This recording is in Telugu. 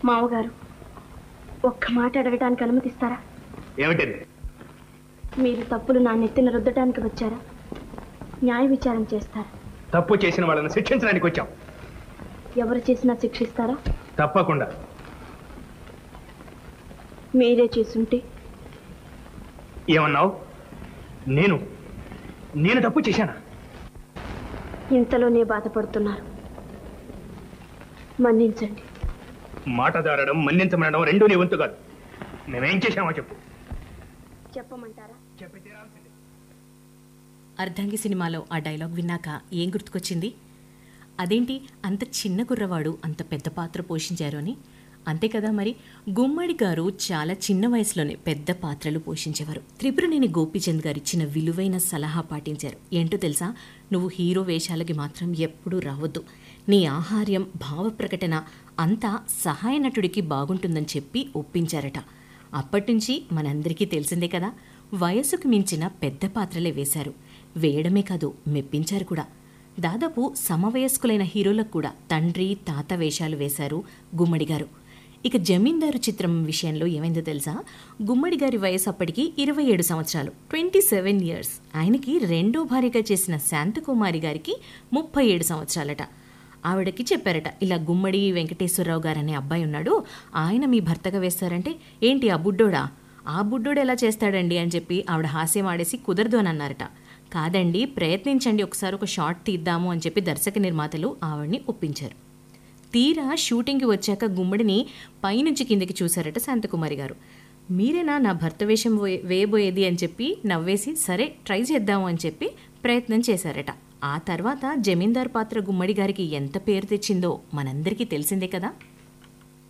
మామగారు ఒక్క మాట అడగటానికి అనుమతిస్తారా ఏమిటది మీరు తప్పులు నా నెత్తిన రుద్దటానికి వచ్చారా న్యాయ విచారం చేస్తారా తప్పు చేసిన వాళ్ళని శిక్షించడానికి వచ్చాం ఎవరు చేసినా శిక్షిస్తారా తప్పకుండా మీరే చేసుంటే ఏమన్నావు నేను నేను తప్పు చేశానా ఇంతలోనే బాధపడుతున్నారు మన్నించండి మాట దారడం మన్నించమనడం రెండూ నీ వంతు కాదు మేమేం చేశామో చెప్పు చెప్పమంటారా చెప్పి తీరాల్సిందే అర్ధాంగి సినిమాలో ఆ డైలాగ్ విన్నాక ఏం గుర్తుకొచ్చింది అదేంటి అంత చిన్న కుర్రవాడు అంత పెద్ద పాత్ర పోషించారు అని అంతే కదా మరి గుమ్మడి గారు చాలా చిన్న వయసులోనే పెద్ద పాత్రలు పోషించేవారు త్రిపురనేని గోపీచంద్ గారు ఇచ్చిన విలువైన సలహా పాటించారు ఏంటో తెలుసా నువ్వు హీరో వేషాలకి మాత్రం ఎప్పుడూ రావద్దు నీ ఆహార్యం భావ ప్రకటన అంతా సహాయ నటుడికి బాగుంటుందని చెప్పి ఒప్పించారట అప్పటినుంచి మనందరికీ తెలిసిందే కదా వయసుకు మించిన పెద్ద పాత్రలే వేశారు వేయడమే కాదు మెప్పించారు కూడా దాదాపు సమవయస్కులైన హీరోలకు కూడా తండ్రి తాత వేషాలు వేశారు గుమ్మడి గారు ఇక జమీందారు చిత్రం విషయంలో ఏమైందో తెలుసా గుమ్మడి గారి వయసు అప్పటికి ఇరవై ఏడు సంవత్సరాలు ట్వంటీ సెవెన్ ఇయర్స్ ఆయనకి రెండో భార్యగా చేసిన శాంతకుమారి గారికి ముప్పై ఏడు సంవత్సరాలట ఆవిడకి చెప్పారట ఇలా గుమ్మడి వెంకటేశ్వరరావు గారు అనే అబ్బాయి ఉన్నాడు ఆయన మీ భర్తగా వేస్తారంటే ఏంటి ఆ బుడ్డోడా ఆ బుడ్డోడు ఎలా చేస్తాడండి అని చెప్పి ఆవిడ హాస్యం ఆడేసి కుదరదు అని అన్నారట కాదండి ప్రయత్నించండి ఒకసారి ఒక షార్ట్ తీద్దాము అని చెప్పి దర్శక నిర్మాతలు ఆవిడ్ని ఒప్పించారు తీరా షూటింగ్కి వచ్చాక గుమ్మడిని పైనుంచి కిందకి చూశారట శాంతకుమారి గారు మీరేనా నా భర్త వేషం వే- వేయబోయేది అని చెప్పి నవ్వేసి సరే ట్రై చేద్దాము అని చెప్పి ప్రయత్నం చేశారట ఆ తర్వాత జమీందార్ పాత్ర గుమ్మడి గారికి ఎంత పేరు తెచ్చిందో మనందరికీ తెలిసిందే కదా